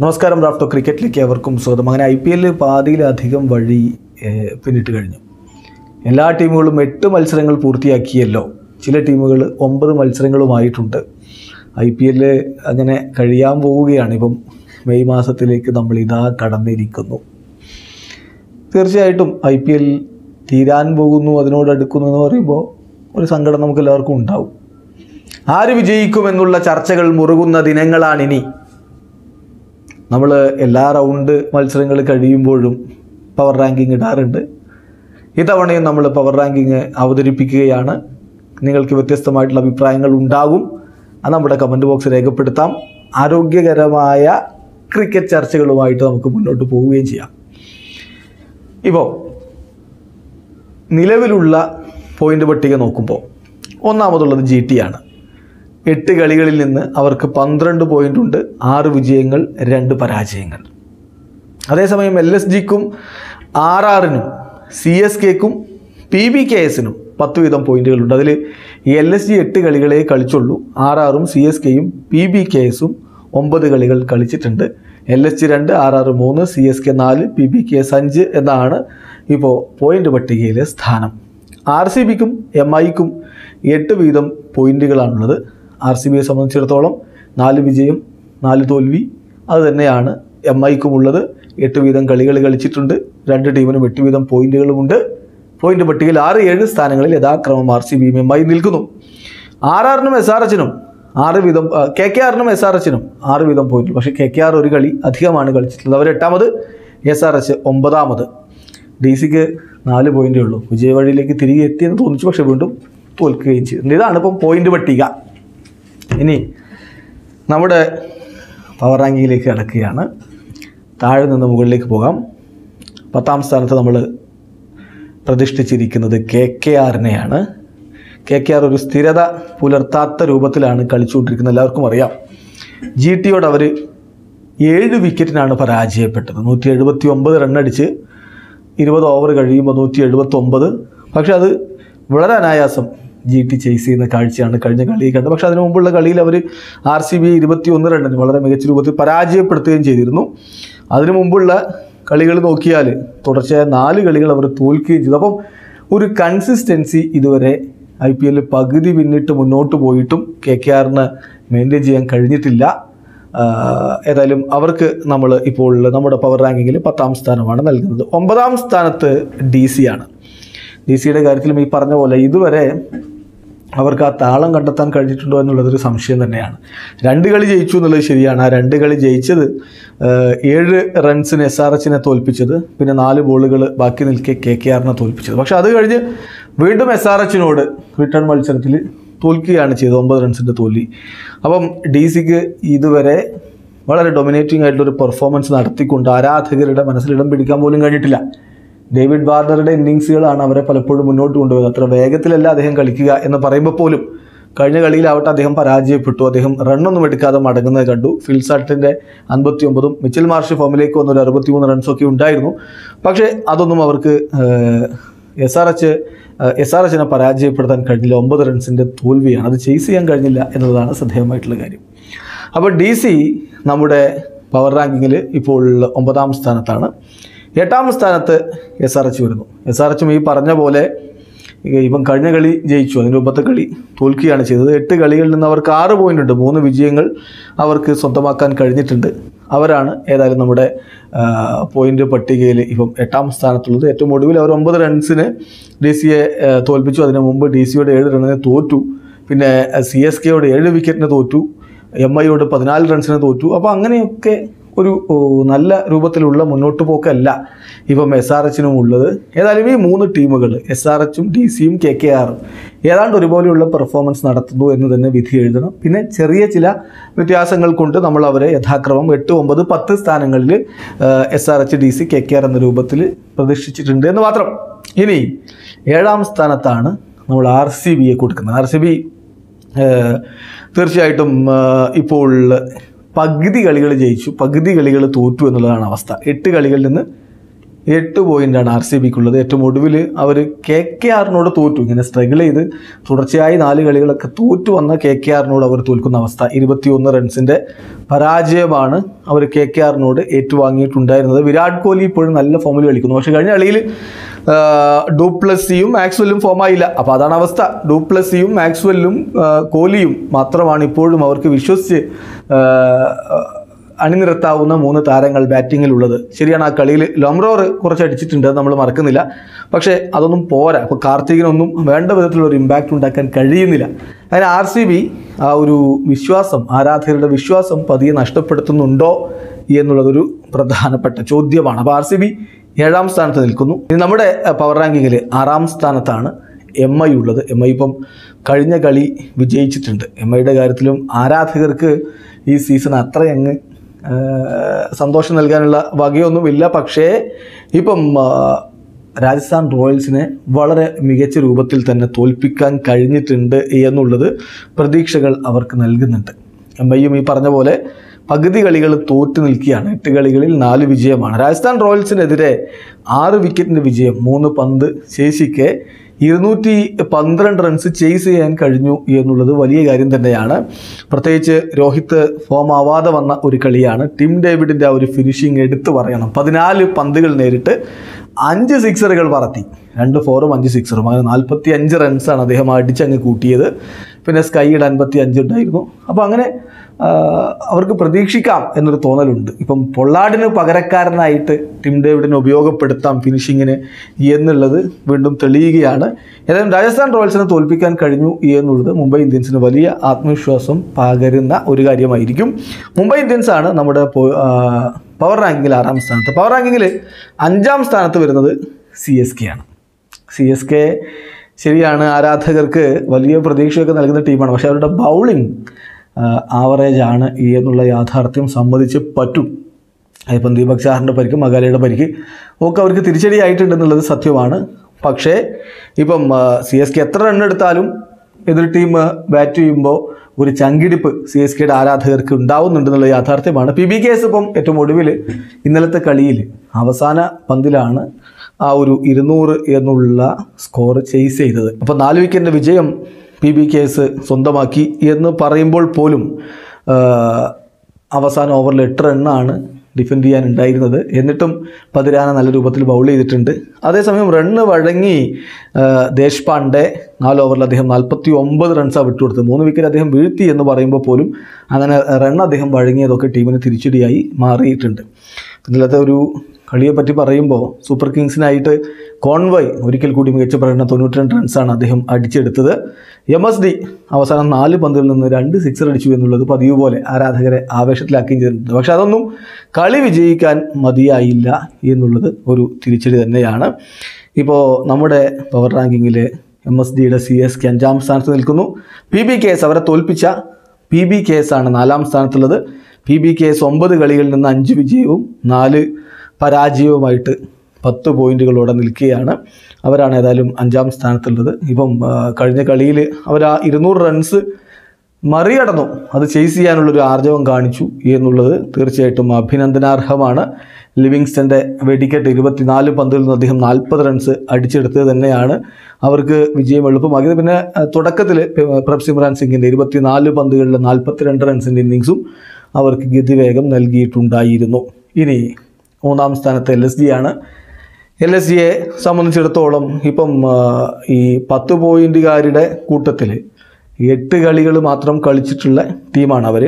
നമസ്കാരം റാഫ്റ്റോ ക്രിക്കറ്റിലേക്ക് അവർക്കും സ്വാഗതം അങ്ങനെ ഐ പി എല്ലിൽ പാതിയിലധികം വഴി ഏഹ്, പിന്നിട്ട് കഴിഞ്ഞു എല്ലാ ടീമുകളും എട്ട് മത്സരങ്ങൾ പൂർത്തിയാക്കിയല്ലോ ചില ടീമുകൾ ഒമ്പത് മത്സരങ്ങളുമായിട്ടുണ്ട് ഐ പി എല്ല് അങ്ങനെ കഴിയാൻ പോവുകയാണ് ഇപ്പം മെയ് മാസത്തിലേക്ക് നമ്മൾ ഇതാ കടന്നിരിക്കുന്നു തീർച്ചയായിട്ടും ഐ പി എൽ തീരാൻ പോകുന്നു അതിനോട് അടുക്കുന്നു എന്ന് പറയുമ്പോൾ ഒരു സങ്കടം നമുക്ക് എല്ലാവർക്കും ഉണ്ടാവും ആര് വിജയിക്കുമെന്നുള്ള ചർച്ചകൾ മുറുകുന്ന ദിനങ്ങളാണിനി നമ്മൾ എല്ലാ റൗണ്ട് മത്സരങ്ങൾ കഴിയുമ്പോഴും പവർ റാങ്കിങ് ഇടാറുണ്ട് ഇത്തവണയും നമ്മൾ പവർ റാങ്കിങ് അവതരിപ്പിക്കുകയാണ് നിങ്ങൾക്ക് വ്യത്യസ്തമായിട്ടുള്ള അഭിപ്രായങ്ങൾ ഉണ്ടാകും അത് നമ്മുടെ കമൻറ്റ് ബോക്സ് രേഖപ്പെടുത്താം ആരോഗ്യകരമായ ക്രിക്കറ്റ് ചർച്ചകളുമായിട്ട് നമുക്ക് മുന്നോട്ട് പോവുകയും ചെയ്യാം ഇപ്പോൾ നിലവിലുള്ള പോയിന്റ് പട്ടിക നോക്കുമ്പോൾ ഒന്നാമതുള്ളത് ജി ടി ആണ് എട്ട് കളികളിൽ നിന്ന് അവർക്ക് പന്ത്രണ്ട് പോയിന്റ് ഉണ്ട് ആറ് വിജയങ്ങൾ രണ്ട് പരാജയങ്ങൾ അതേസമയം എൽ എസ് ജിക്കും ആർ ആറിനും സി എസ് കെക്കും പി ബി കെ എസിനും പത്ത് വീതം പോയിന്റുകളുണ്ട് അതിൽ എൽ എസ് ജി എട്ട് കളികളെ കളിച്ചുള്ളൂ ആർ ആറും സി എസ് കെയും പി ബി കെ എസും ഒമ്പത് കളികൾ കളിച്ചിട്ടുണ്ട് എൽ എസ് ജി രണ്ട് ആർ ആറ് മൂന്ന് സി എസ് കെ നാല് പി ബി കെ എസ് അഞ്ച് എന്നാണ് ഇപ്പോൾ പോയിന്റ് പട്ടികയിലെ സ്ഥാനം ആർ സി ബിക്കും എം ഐക്കും എട്ട് വീതം പോയിന്റുകളാണുള്ളത് ആർ സി ബിയെ സംബന്ധിച്ചിടത്തോളം നാല് വിജയം നാല് തോൽവി അത് തന്നെയാണ് എം ഐക്കും ഉള്ളത് എട്ട് വീതം കളികൾ കളിച്ചിട്ടുണ്ട് രണ്ട് ടീമിനും എട്ട് വീതം പോയിന്റുകളുമുണ്ട് പോയിന്റ് പട്ടികയിൽ ആറ് ഏഴ് സ്ഥാനങ്ങളിൽ യഥാക്രമം ആർ സി ബിയും എം ഐ നിൽക്കുന്നു ആർ ആറിനും എസ് ആർ എച്ചിനും ആറ് വീതം കെ കെ ആറിനും എസ് ആർ എച്ചിനും ആറ് വീതം പോയിന്റ് പക്ഷേ കെ കെ ആർ ഒരു കളി അധികമാണ് കളിച്ചിട്ടുള്ളത് അവർ എട്ടാമത് എസ് ആർ എച്ച് ഒമ്പതാമത് ഡി സിക്ക് നാല് പോയിന്റേ ഉള്ളൂ വിജയവഴിയിലേക്ക് തിരികെ എത്തിയെന്ന് തോന്നിച്ചു പക്ഷേ വീണ്ടും തോൽക്കുകയും ചെയ്തിട്ടുണ്ട് ഇതാണ് ഇപ്പം പോയിന്റ് പട്ടിക ഇനി നമ്മുടെ പവർ റാങ്കിങ്ങിലേക്ക് കിടക്കുകയാണ് താഴെ നിന്ന് മുകളിലേക്ക് പോകാം പത്താം സ്ഥാനത്ത് നമ്മൾ പ്രതിഷ്ഠിച്ചിരിക്കുന്നത് കെ കെ ആറിനെയാണ് കെ കെ ആർ ഒരു സ്ഥിരത പുലർത്താത്ത രൂപത്തിലാണ് കളിച്ചുകൊണ്ടിരിക്കുന്നത് എല്ലാവർക്കും അറിയാം ജി ടിയോട് അവർ ഏഴ് വിക്കറ്റിനാണ് പരാജയപ്പെട്ടത് നൂറ്റി എഴുപത്തി ഒമ്പത് റണ്ണടിച്ച് ഇരുപത് ഓവർ കഴിയുമ്പോൾ നൂറ്റി എഴുപത്തി ഒമ്പത് പക്ഷെ അത് വളരെ അനായാസം ജി ടി ചേസ് ചെയ്യുന്ന കാഴ്ചയാണ് കഴിഞ്ഞ കളിയിൽ കണ്ടത് പക്ഷേ അതിനു മുമ്പുള്ള കളിയിൽ അവർ ആർ സി ബി ഇരുപത്തി ഒന്ന് റണ്ണിന് വളരെ മികച്ച രൂപത്തിൽ പരാജയപ്പെടുത്തുകയും ചെയ്തിരുന്നു അതിനു മുമ്പുള്ള കളികൾ നോക്കിയാൽ തുടർച്ചയായ നാല് കളികൾ അവർ തോൽക്കുകയും ചെയ്തു അപ്പം ഒരു കൺസിസ്റ്റൻസി ഇതുവരെ ഐ പി എല്ലിൽ പകുതി പിന്നിട്ട് മുന്നോട്ട് പോയിട്ടും കെ കെ ആറിന് മെയിൻറ്റെയിൻ ചെയ്യാൻ കഴിഞ്ഞിട്ടില്ല ആഹ് ഏതായാലും അവർക്ക് നമ്മൾ ഇപ്പോൾ നമ്മുടെ പവർ റാങ്കിങ്ങിൽ പത്താം സ്ഥാനമാണ് നൽകുന്നത് ഒമ്പതാം സ്ഥാനത്ത് ഡി സി ആണ് ഡി സിയുടെ കാര്യത്തിലും ഈ പറഞ്ഞ പോലെ ഇതുവരെ അവർക്ക് ആ താളം കണ്ടെത്താൻ കഴിഞ്ഞിട്ടുണ്ടോ എന്നുള്ളതൊരു സംശയം തന്നെയാണ് രണ്ട് കളി ജയിച്ചു എന്നുള്ളത് ശരിയാണ് ആ രണ്ട് കളി ജയിച്ചത് ആഹ് ഏഴ് റൺസിന് എസ് ആർ എച്ചിനെ തോൽപ്പിച്ചത് പിന്നെ നാല് ബോളുകൾ ബാക്കി നിൽക്കെ കെ കെ ആറിനെ തോൽപ്പിച്ചത് പക്ഷെ അത് കഴിഞ്ഞ് വീണ്ടും എസ് ആർ എച്ചിനോട് റിട്ടേൺ മത്സരത്തിൽ തോൽക്കുകയാണ് ചെയ്തത് ഒമ്പത് റൺസിൻ്റെ തോൽവി അപ്പം ഡി സിക്ക് ഇതുവരെ വളരെ ഡൊമിനേറ്റിംഗ് ആയിട്ടുള്ളൊരു പെർഫോമൻസ് നടത്തിക്കൊണ്ട് ആരാധകരുടെ മനസ്സിൽ ഇടം പിടിക്കാൻ പോലും കഴിഞ്ഞിട്ടില്ല ഡേവിഡ് വാർണറുടെ ഇന്നിങ്സുകളാണ് അവരെ പലപ്പോഴും മുന്നോട്ട് കൊണ്ടുപോയത് അത്ര വേഗത്തിലല്ല അദ്ദേഹം കളിക്കുക എന്ന് പറയുമ്പോൾ പോലും കഴിഞ്ഞ കളിയിലാവട്ടെ അദ്ദേഹം പരാജയപ്പെട്ടു അദ്ദേഹം റണ്ണൊന്നും എടുക്കാതെ മടങ്ങുന്നത് കണ്ടു ഫിൽസാട്ടിൻ്റെ അൻപത്തി ഒമ്പതും മിച്ചൽ മാർഷ് ഫോമിലേക്ക് വന്ന ഒരു അറുപത്തിമൂന്ന് റൺസൊക്കെ ഉണ്ടായിരുന്നു പക്ഷേ അതൊന്നും അവർക്ക് S R H S R എച്ചിനെ പരാജയപ്പെടുത്താൻ കഴിഞ്ഞില്ല ഒമ്പത് റൺസിൻ്റെ തോൽവിയാണ് അത് ചേസ് ചെയ്യാൻ കഴിഞ്ഞില്ല എന്നതാണ് ശ്രദ്ധേയമായിട്ടുള്ള കാര്യം അപ്പോൾ ഡി സി നമ്മുടെ പവർ റാങ്കിങ്ങിൽ ഇപ്പോൾ ഒമ്പതാം സ്ഥാനത്താണ് എട്ടാം സ്ഥാനത്ത് എസ് ആർ എച്ച് വരുന്നു എസ് ആർ എച്ചും ഈ പറഞ്ഞ പോലെ ഇവൻ കഴിഞ്ഞ കളി ജയിച്ചു അതിൻ്റെ മുമ്പത്തെ കളി തോൽക്കുകയാണ് ചെയ്തത് എട്ട് കളികളിൽ നിന്ന് അവർക്ക് ആറ് പോയിന്റ് ഉണ്ട് മൂന്ന് വിജയങ്ങൾ അവർക്ക് സ്വന്തമാക്കാൻ കഴിഞ്ഞിട്ടുണ്ട് അവരാണ് ഏതായാലും നമ്മുടെ പോയിന്റ് പട്ടികയിൽ ഇപ്പം എട്ടാം സ്ഥാനത്തുള്ളത് ഏറ്റവും ഒടുവിൽ അവർ ഒമ്പത് റൺസിന് ഡി സിയെ തോൽപ്പിച്ചു അതിന് മുമ്പ് ഡി സിയോട് ഏഴ് റണ്ണിന് തോറ്റു പിന്നെ സി എസ് കെയോട് ഏഴ് വിക്കറ്റിന് തോറ്റു എം ഐയോട് പതിനാല് റൺസിന് തോറ്റു അപ്പോൾ അങ്ങനെയൊക്കെ ഒരു ഓ, നല്ല രൂപത്തിലുള്ള മുന്നോട്ട് പോക്കല്ല ഇപ്പം എസ് ആർ എച്ചിനും ഉള്ളത് ഏതായാലും ഈ മൂന്ന് ടീമുകൾ എസ് ആർ എച്ചും ഡി സിയും കെ കെ ആറും ഏതാണ്ട് ഒരുപോലെയുള്ള പെർഫോമൻസ് നടത്തുന്നു എന്ന് തന്നെ വിധി എഴുതണം പിന്നെ ചെറിയ ചില വ്യത്യാസങ്ങൾ കൊണ്ട് നമ്മൾ അവരെ യഥാക്രമം എട്ട് ഒമ്പത് പത്ത് സ്ഥാനങ്ങളിൽ S R H D C K K R എന്ന രൂപത്തിൽ പ്രതീക്ഷിച്ചിട്ടുണ്ട് എന്ന് മാത്രം ഇനി ഏഴാം സ്ഥാനത്താണ് നമ്മൾ ആർ സി ബിയെ കൊടുക്കുന്നത് ആർ സി ബി ഏഹ് തീർച്ചയായിട്ടും ഏഹ് ഇപ്പോൾ പകുതി കളികൾ ജയിച്ചു പകുതി കളികൾ തോറ്റു എന്നുള്ളതാണ് അവസ്ഥ എട്ട് കളികളിൽ നിന്ന് എട്ട് പോയിൻ്റാണ് ആർ സി ബിക്കുള്ളത് ഏറ്റവും ഒടുവിൽ അവർ കെ കെ ആറിനോട് തോറ്റു ഇങ്ങനെ സ്ട്രഗിൾ ചെയ്ത് തുടർച്ചയായി നാല് കളികളൊക്കെ തോറ്റു വന്ന കെ കെ ആറിനോട് അവർ തോൽക്കുന്ന അവസ്ഥ ഇരുപത്തിയൊന്ന് റൺസിൻ്റെ പരാജയമാണ് അവർ കെ കെ ആറിനോട് ഏറ്റുവാങ്ങിയിട്ടുണ്ടായിരുന്നത് വിരാട് കോഹ്ലി ഇപ്പോഴും നല്ല ഫോമിൽ കളിക്കുന്നു പക്ഷേ കഴിഞ്ഞ കളിയിൽ ഡൂപ്ലസിയും മാക്സ്വെല്ലും ഫോമായില്ല അപ്പോൾ അതാണ് അവസ്ഥ ഡൂപ്ലസിയും മാക്സ്വെല്ലും ആ, കോഹ്ലിയും മാത്രമാണ് ഇപ്പോഴും അവർക്ക് വിശ്വസിച്ച് ആ, അണിനിരത്താവുന്ന മൂന്ന് താരങ്ങൾ ബാറ്റിങ്ങിലുള്ളത് ശരിയാണ് ആ കളിയിൽ ലംറോർ കുറച്ച് അടിച്ചിട്ടുണ്ട് അത് നമ്മൾ മറക്കുന്നില്ല പക്ഷേ അതൊന്നും പോരാ അപ്പോൾ കാർത്തികിനൊന്നും വേണ്ട വിധത്തിലുള്ള ഒരു ഇമ്പാക്റ്റ് ഉണ്ടാക്കാൻ കഴിയുന്നില്ല അതിന് ആർ സി ബി ആ ഒരു വിശ്വാസം ആരാധകരുടെ വിശ്വാസം പതിയെ നഷ്ടപ്പെടുത്തുന്നുണ്ടോ എന്നുള്ളതൊരു പ്രധാനപ്പെട്ട ചോദ്യമാണ് അപ്പോൾ ആർ സി ബി ഏഴാം സ്ഥാനത്ത് നിൽക്കുന്നു ഇനി നമ്മുടെ അഹ്, പവർ റാങ്കിങ്ങിൽ ആറാം സ്ഥാനത്താണ് എം ഐ ഉള്ളത് എം ഐ ഇപ്പം കഴിഞ്ഞ കളി വിജയിച്ചിട്ടുണ്ട് എം ഐയുടെ കാര്യത്തിലും ആരാധകർക്ക് ഈ സീസൺ അത്രയങ്ങ് ആ, സന്തോഷം നൽകാനുള്ള വകയൊന്നുമില്ല പക്ഷേ ഇപ്പം ആ, രാജസ്ഥാൻ റോയൽസിനെ വളരെ മികച്ച രൂപത്തിൽ തന്നെ തോൽപ്പിക്കാൻ കഴിഞ്ഞിട്ടുണ്ട് എന്നുള്ളത് പ്രതീക്ഷകൾ അവർക്ക് നൽകുന്നുണ്ട് എം ഐയും ഈ പറഞ്ഞ പോലെ പകുതി കളികൾ തോറ്റു നിൽക്കുകയാണ് എട്ട് കളികളിൽ നാല് വിജയമാണ് രാജസ്ഥാൻ റോയൽസിനെതിരെ ആറ് വിക്കറ്റിൻ്റെ വിജയം മൂന്ന് പന്ത് ശേഷിക്കെ ഇരുന്നൂറ്റി പന്ത്രണ്ട് റൺസ് ചേസ് ചെയ്യാൻ കഴിഞ്ഞു എന്നുള്ളത് വലിയ കാര്യം തന്നെയാണ് പ്രത്യേകിച്ച് രോഹിത് ഫോം ആവാതെ വന്ന ഒരു കളിയാണ് ടിം ഡേവിഡിൻ്റെ ആ ഒരു ഫിനിഷിങ് എടുത്തു പറയണം പതിനാല് പന്തുകൾ നേരിട്ട് അഞ്ച് സിക്സറുകൾ പറത്തി രണ്ട് ഫോറും അഞ്ച് സിക്സറും അങ്ങനെ നാൽപ്പത്തി അഞ്ച് റൺസാണ് അദ്ദേഹം അടിച്ചങ്ങ് കൂട്ടിയത് പിന്നെ സ്കൈയുടെ അൻപത്തി അഞ്ച് ഉണ്ടായിരുന്നു അപ്പോൾ അങ്ങനെ ആ, അവർക്ക് പ്രതീക്ഷിക്കാം എന്നൊരു തോന്നലുണ്ട് ഇപ്പം പൊള്ളാഡിന് പകരക്കാരനായിട്ട് ടിം ഡേവിഡിനെ ഉപയോഗപ്പെടുത്താം ഫിനിഷിങ്ങിന് എന്നുള്ളത് വീണ്ടും തെളിയുകയാണ് ഏതായാലും രാജസ്ഥാൻ റോയൽസിനെ തോൽപ്പിക്കാൻ കഴിഞ്ഞു എന്നുള്ളത് മുംബൈ ഇന്ത്യൻസിന് വലിയ ആത്മവിശ്വാസം പകരുന്ന ഒരു കാര്യമായിരിക്കും മുംബൈ ഇന്ത്യൻസ് ആണ് നമ്മുടെ പോ- ആ, പവർ റാങ്കിങ്ങിൽ ആറാം സ്ഥാനത്ത് പവർ റാങ്കിങ്ങിൽ അഞ്ചാം സ്ഥാനത്ത് വരുന്നത് സി എസ് കെ ആണ് സി എസ് കെ ശരിയാണ് ആരാധകർക്ക് വലിയ പ്രതീക്ഷയൊക്കെ നൽകുന്ന ടീമാണ് പക്ഷേ അവരുടെ ബൗളിംഗ് ആവറേജ് ആണ് എന്നുള്ള യാഥാർത്ഥ്യം സമ്മതിച്ച് പറ്റും ഇപ്പം ദീപക് ചാറിൻ്റെ പരിക്ക് മകാലയുടെ പരിക്ക് ഒക്കെ അവർക്ക് തിരിച്ചടിയായിട്ടുണ്ടെന്നുള്ളത് സത്യമാണ് പക്ഷേ ഇപ്പം സി എസ് കെ എത്ര റൺ എടുത്താലും എതിർ ടീം ബാറ്റ് ചെയ്യുമ്പോൾ ഒരു ചങ്കിടിപ്പ് സി എസ് കെയുടെ ആരാധകർക്ക് ഉണ്ടാവുന്നുണ്ടെന്നുള്ള യാഥാർത്ഥ്യമാണ് പി ബി കെ എസ് ഇപ്പം ഏറ്റവും ഒടുവിൽ ഇന്നലത്തെ കളിയിൽ അവസാന പന്തിലാണ് ആ ഒരു ഇരുന്നൂറ് എന്നുള്ള സ്കോർ ചേസ് ചെയ്തത് അപ്പോൾ നാല് വിക്കറ്റിൻ്റെ വിജയം പി ബി കെ എസ് സ്വന്തമാക്കി എന്ന് പറയുമ്പോൾ പോലും ആ, അവസാന ഓവറിൽ എട്ട് റണ്ണാണ് ഡിഫെൻഡ് ചെയ്യാനുണ്ടായിരുന്നത് എന്നിട്ടും പതിരാന നല്ല രൂപത്തിൽ ബൗൾ ചെയ്തിട്ടുണ്ട് അതേസമയം റണ്ണ് വഴങ്ങി ആ, ദേശ്പാണ്ഡെ നാല് ഓവറിൽ അദ്ദേഹം നാൽപ്പത്തി ഒമ്പത് റൺസാണ് വിട്ടുകൊടുത്തത് മൂന്ന് വിക്കറ്റ് അദ്ദേഹം വീഴ്ത്തി എന്ന് പറയുമ്പോൾ പോലും അങ്ങനെ റൺ അദ്ദേഹം വഴങ്ങിയതൊക്കെ ടീമിന് തിരിച്ചടിയായി മാറിയിട്ടുണ്ട് ഇന്നലത്തെ ഒരു കളിയെ പറ്റി പറയുമ്പോൾ സൂപ്പർ കിങ്സിനായിട്ട് കോൺവോയ് ഒരിക്കൽ കൂടി മികച്ച പ്രകടനം തൊണ്ണൂറ്റി രണ്ട് റൺസാണ് അദ്ദേഹം അടിച്ചെടുത്തത് എം എസ് ഡി അവസാനം നാല് പന്തിൽ നിന്ന് രണ്ട് സിക്സർ അടിച്ചു എന്നുള്ളത് പതിവ് പോലെ ആരാധകരെ ആവേശത്തിലാക്കുകയും ചെയ്തിട്ടുണ്ട് പക്ഷെ അതൊന്നും കളി വിജയിക്കാൻ മതിയായില്ല എന്നുള്ളത് ഒരു തിരിച്ചടി തന്നെയാണ് ഇപ്പോൾ നമ്മുടെ പവർ റാങ്കിങ്ങിൽ എം എസ് ഡിയുടെ സി എസ് കെ അഞ്ചാം സ്ഥാനത്ത് നിൽക്കുന്നു പി ബി കെ എസ് അവരെ തോൽപ്പിച്ച പി ബി കെ എസ് ആണ് നാലാം സ്ഥാനത്തുള്ളത് പി ബി കെ എസ് ഒമ്പത് കളികളിൽ നിന്ന് അഞ്ച് വിജയവും നാല് പരാജയവുമായിട്ട് പത്ത് പോയിന്റുകളോടെ നിൽക്കുകയാണ് അവരാണ് ഏതായാലും അഞ്ചാം സ്ഥാനത്തുള്ളത് ഇപ്പം ആ, കഴിഞ്ഞ കളിയിൽ അവർ ആ ഇരുന്നൂറ് റൺസ് മറികടന്നു അത് ചേസ് ചെയ്യാനുള്ളൊരു ആർജവം കാണിച്ചു എന്നുള്ളത് തീർച്ചയായിട്ടും അഭിനന്ദനാർഹമാണ് ലിവിങ്സ്റ്റൻ്റെ വെടിക്കെട്ട് ഇരുപത്തിനാല് പന്തിൽ നിന്ന് അദ്ദേഹം നാൽപ്പത് റൺസ് അടിച്ചെടുത്തത് തന്നെയാണ് അവർക്ക് വിജയം എളുപ്പമാക്കിയത് പിന്നെ തുടക്കത്തിൽ പ്രഭ് സിമ്രാൻ സിംഗിൻ്റെ ഇരുപത്തിനാല് പന്തുകളിൽ നാൽപ്പത്തിരണ്ട് റൺസിൻ്റെ ഇന്നിങ്സും അവർക്ക് ഗതിവേഗം നൽകിയിട്ടുണ്ടായിരുന്നു ഇനി മൂന്നാം സ്ഥാനത്ത് എൽ എസ് ജി ആണ് എൽ എസ് ജിയെ സംബന്ധിച്ചിടത്തോളം ഇപ്പം ആ, ഈ പത്ത് പോയിന്റുകാരുടെ കൂട്ടത്തിൽ എട്ട് കളികൾ മാത്രം കളിച്ചിട്ടുള്ള ടീമാണ് അവർ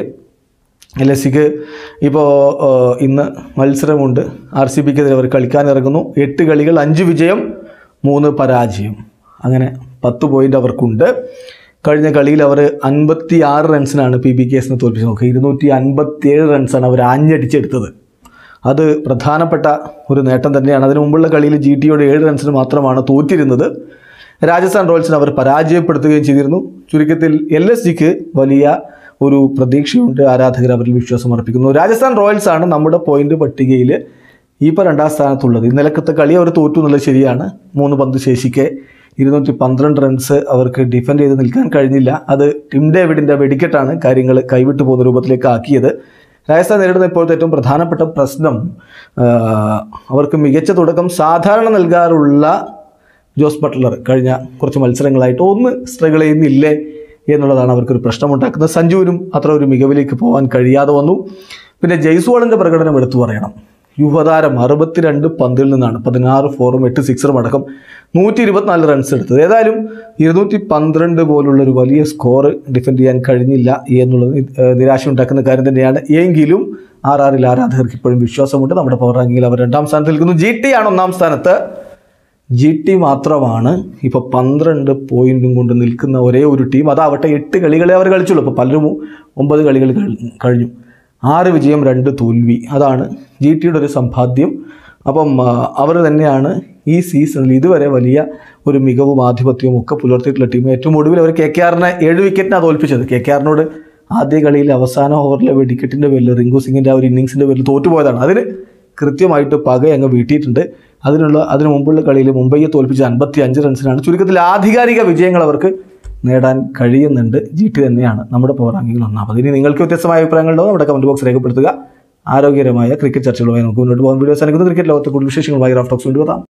എൽ എസ് സിക്ക് ഇപ്പോൾ ഇന്ന് മത്സരമുണ്ട് ആർ സി ബിക്കെതിരെ അവർ കളിക്കാൻ ഇറങ്ങുന്നു എട്ട് കളികൾ അഞ്ച് വിജയം മൂന്ന് പരാജയം അങ്ങനെ പത്ത് പോയിന്റ് അവർക്കുണ്ട് കഴിഞ്ഞ കളിയിൽ അവർ അൻപത്തി ആറ് റൺസിനാണ് പി ബി കെ എസിനെ തോൽപ്പിച്ചത് നോക്കുക ഇരുന്നൂറ്റി അൻപത്തി ഏഴ് റൺസാണ് അവർ ആഞ്ഞടിച്ചെടുത്തത് അത് പ്രധാനപ്പെട്ട ഒരു നേട്ടം തന്നെയാണ് അതിനു മുമ്പുള്ള കളിയിൽ ജി ടിയോട് ഏഴ് റൺസിന് മാത്രമാണ് തോറ്റിരുന്നത് രാജസ്ഥാൻ റോയൽസിനെ അവർ പരാജയപ്പെടുത്തുകയും ചെയ്തിരുന്നു ചുരുക്കത്തിൽ എൽ എസ് ജിക്ക് വലിയ ഒരു പ്രതീക്ഷയുണ്ട് ആരാധകർ അവരിൽ വിശ്വാസം അർപ്പിക്കുന്നു രാജസ്ഥാൻ റോയൽസ് ആണ് നമ്മുടെ പോയിന്റ് പട്ടികയിൽ ഇപ്പോൾ രണ്ടാം സ്ഥാനത്തുള്ളത് ഇന്നലക്കത്തെ കളി അവർ തോറ്റു എന്നുള്ളത് ശരിയാണ് മൂന്ന് പന്ത് ശേഷിക്കെ ഇരുന്നൂറ്റി പന്ത്രണ്ട് റൺസ് അവർക്ക് ഡിഫെൻഡ് ചെയ്ത് നിൽക്കാൻ കഴിഞ്ഞില്ല അത് ടിം ഡേവിഡിൻ്റെ വെടിക്കെട്ടാണ് കാര്യങ്ങൾ കൈവിട്ടു പോകുന്ന രൂപത്തിലേക്ക് ആക്കിയത് രാജസ്ഥാൻ നേരിടുന്ന ഇപ്പോഴത്തെ ഏറ്റവും പ്രധാനപ്പെട്ട പ്രശ്നം ആ, അവർക്ക് മികച്ച തുടക്കം സാധാരണ നൽകാറുള്ള ജോസ് ബട്ട്ലർ കഴിഞ്ഞ കുറച്ച് മത്സരങ്ങളായിട്ട് ഒന്ന് സ്ട്രഗിൾ ചെയ്യുന്നില്ലേ എന്നുള്ളതാണ് അവർക്കൊരു പ്രശ്നമുണ്ടാക്കുന്നത് സഞ്ജുവിനും അത്ര ഒരു മികവിലേക്ക് പോകാൻ കഴിയാതെ വന്നു പിന്നെ ജയ്സ്വാളിൻ്റെ പ്രകടനം എടുത്തു പറയണം യുവതാരം അറുപത്തിരണ്ട് പന്തിൽ നിന്നാണ് പതിനാറ് ഫോറും എട്ട് സിക്സറും അടക്കം നൂറ്റി ഇരുപത്തിനാല് റൺസ് എടുത്തത് ഏതായാലും ഇരുന്നൂറ്റി പന്ത്രണ്ട് പോലുള്ള ഒരു വലിയ സ്കോർ ഡിഫെൻഡ് ചെയ്യാൻ കഴിഞ്ഞില്ല എന്നുള്ളത് ഏഹ്, നിരാശ ഉണ്ടാക്കുന്ന കാര്യം തന്നെയാണ് എങ്കിലും ആർ ആറിൽ ആരാധകർക്ക് ഇപ്പോഴും വിശ്വാസമുണ്ട് നമ്മുടെ പവർ റാങ്കിങ്ങിൽ അവർ രണ്ടാം സ്ഥാനത്ത് നിൽക്കുന്നു ജി ടി ആണ് ഒന്നാം സ്ഥാനത്ത് ജി ടി മാത്രമാണ് ഇപ്പോൾ പന്ത്രണ്ട് പോയിന്റും കൊണ്ട് നിൽക്കുന്ന ഒരേ ഒരു ടീം അതാവട്ടെ എട്ട് കളികളെ അവർ കളിച്ചുള്ളൂ ഇപ്പോൾ പലരും ഒമ്പത് കളികൾ കഴി- കഴിഞ്ഞു ആറ് വിജയം രണ്ട് തോൽവി അതാണ് ജി ടിയുടെ ഒരു സമ്പാദ്യം അപ്പം ആ, അവർ തന്നെയാണ് ഈ സീസണിൽ ഇതുവരെ വലിയ ഒരു മികവും ആധിപത്യവും ഒക്കെ പുലർത്തിയിട്ടുള്ള ടീം ഏറ്റവും ഒടുവിൽ അവർ കെ കെ ആറിനെ ഏഴ് വിക്കറ്റിനാണ് തോൽപ്പിച്ചത് കെ കെ ആറിനോട് ആദ്യ കളിയിൽ അവസാന ഓവറിലെ വെടിക്കെട്ടിൻ്റെ പേരിൽ റിങ്കു സിംഗിൻ്റെ ആ ഒരു ഇന്നിങ്സിൻ്റെ പേരിൽ തോറ്റുപോയതാണ് അതിന് കൃത്യമായിട്ട് പക അങ്ങ് വീട്ടിയിട്ടുണ്ട് അതിനുള്ള അതിനു മുമ്പുള്ള കളിയിൽ മുംബൈയെ തോൽപ്പിച്ച അൻപത്തി അഞ്ച് റൺസിനാണ് ചുരുക്കത്തിൽ ആധികാരിക വിജയങ്ങൾ അവർക്ക് നേടാൻ കഴിയുന്നുണ്ട് ജി ടി തന്നെയാണ് നമ്മുടെ പവർ റാങ്കിങ്ങിൽ ഒന്നാമത് ഇനി നിങ്ങൾക്ക് വ്യത്യസ്തമായ അഭിപ്രായങ്ങളുണ്ടോ നമ്മുടെ കമൻറ്റ് ബോക്സ് രേഖപ്പെടുത്തുക ആരോഗ്യകരമായ ക്രിക്കറ്റ് ചർച്ചകളുമായി നമുക്ക് മുന്നോട്ട് പോകാൻ വീഡിയോസ് അനുഭവം ക്രിക്കറ്റ് ലോകത്തെ കൂടുതൽ വിശേഷങ്ങളുമായി റാഫ് ടോക്സ് കൊണ്ടുവരാം